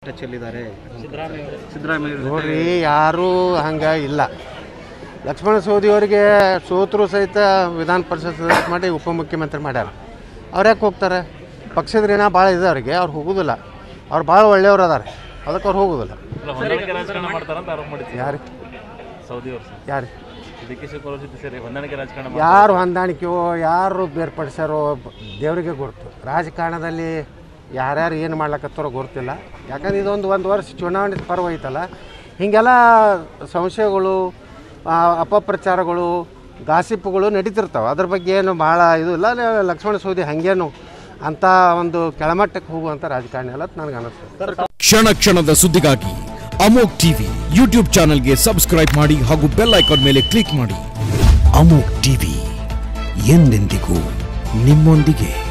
ಚೆಲ್ಲಿದ್ದಾರೆ ಸಿದ್ದರಾಮಯ್ಯ ನೋಡ್ರಿ ಯಾರೂ ಹಂಗೆ ಇಲ್ಲ ಲಕ್ಷ್ಮಣ ಸವದಿ ಅವರಿಗೆ ಸೋತರು ಸಹಿತ ವಿಧಾನ ಪರಿಷತ್ ಸದಸ್ಯ ಮಾಡಿ ಉಪಮುಖ್ಯಮಂತ್ರಿ ಮಾಡ್ಯಾರ ಅವ್ರು ಯಾಕೆ ಹೋಗ್ತಾರೆ ಪಕ್ಷದ ಋಣ ಭಾಳ ಇದೆ ಅವ್ರಿಗೆ ಅವ್ರು ಹೋಗೋದಿಲ್ಲ ಅವ್ರು ಭಾಳ ಒಳ್ಳೆಯವ್ರು ಅದಾರೆ ಅದಕ್ಕೆ ಅವ್ರು ಹೋಗೋದಿಲ್ಲ ಹೊಂದಾಣಿಕೆ ರಾಜಕಾರಣ ಮಾಡ್ತಾರಂತ ಆರೋಪ ಮಾಡಿದ್ರು ಯಾರು ಸೌದಿ ಅವರು ಸರ್ ಯಾರು ಡಿ ಕೆ ಶಿವಕುಮಾರ್ ಜೊತೆ ಸೇರಿ ಹೊಂದಾಣಿಕೆ ರಾಜಕಾರಣ ಮಾಡ್ತಾರೆ. ಯಾರು ಹೊಂದಾಣಿಕೆಯೋ ಯಾರು ಬೇರ್ಪಡಿಸ್ಯಾರೋ ಬ- ದೇವರಿಗೆ ಗುರುತು ರಾಜಕಾರಣದಲ್ಲಿ ಯಾರ್ಯಾರು ಏನು ಮಾಡ್ಲಕತ್ತಾರೋ ಗೊತ್ತಿಲ್ಲ ಯಾಕಂದ್ರೆ ಇದೊಂದು ಒಂದು ವರ್ಷ ಚುನಾವಣೆ ಪರ್ವ ಐತಲ್ಲ ಹೀಗೆಲ್ಲ ಸಂಶಯಗಳು ಆ, ಅಪಪ್ರಚಾರಗಳು ಗಾಸಿಪ್ಪುಗಳು ನಡೀತಿರ್ತಾವೆ ಅದ್ರ ಬಗ್ಗೆ ಏನು ಭಾಳ ಇದು ಇಲ್ಲ ಲ- ಲಕ್ಷ್ಮಣ ಸೌದಿ ಹಾಗೇನು ಅಂಥ ಒಂದು ಕೆಳಮಟ್ಟಕ್ಕೆ ಹೋಗುವಂಥ ರಾಜಕಾರಣಿ ಅಲ್ಲ ಅಂತ ನನಗೆ ಅನ್ನಿಸ್ತದೆ ಕ್ಷಣ ಕ್ಷಣದ ಸುದ್ದಿಗಾಗಿ ಅಮೋಕ್ ಟಿವಿ ಯೂಟ್ಯೂಬ್ ಚಾನೆಲ್ಗೆ ಸಬ್ಸ್ಕ್ರೈಬ್ ಮಾಡಿ ಹಾಗೂ ಬೆಲ್ ಐಕಾನ್ ಮೇಲೆ ಕ್ಲಿಕ್ ಮಾಡಿ ಅಮೋಕ್ ಟಿವಿ ಎಂದೆಂದಿಗೂ ನಿಮ್ಮೊಂದಿಗೆ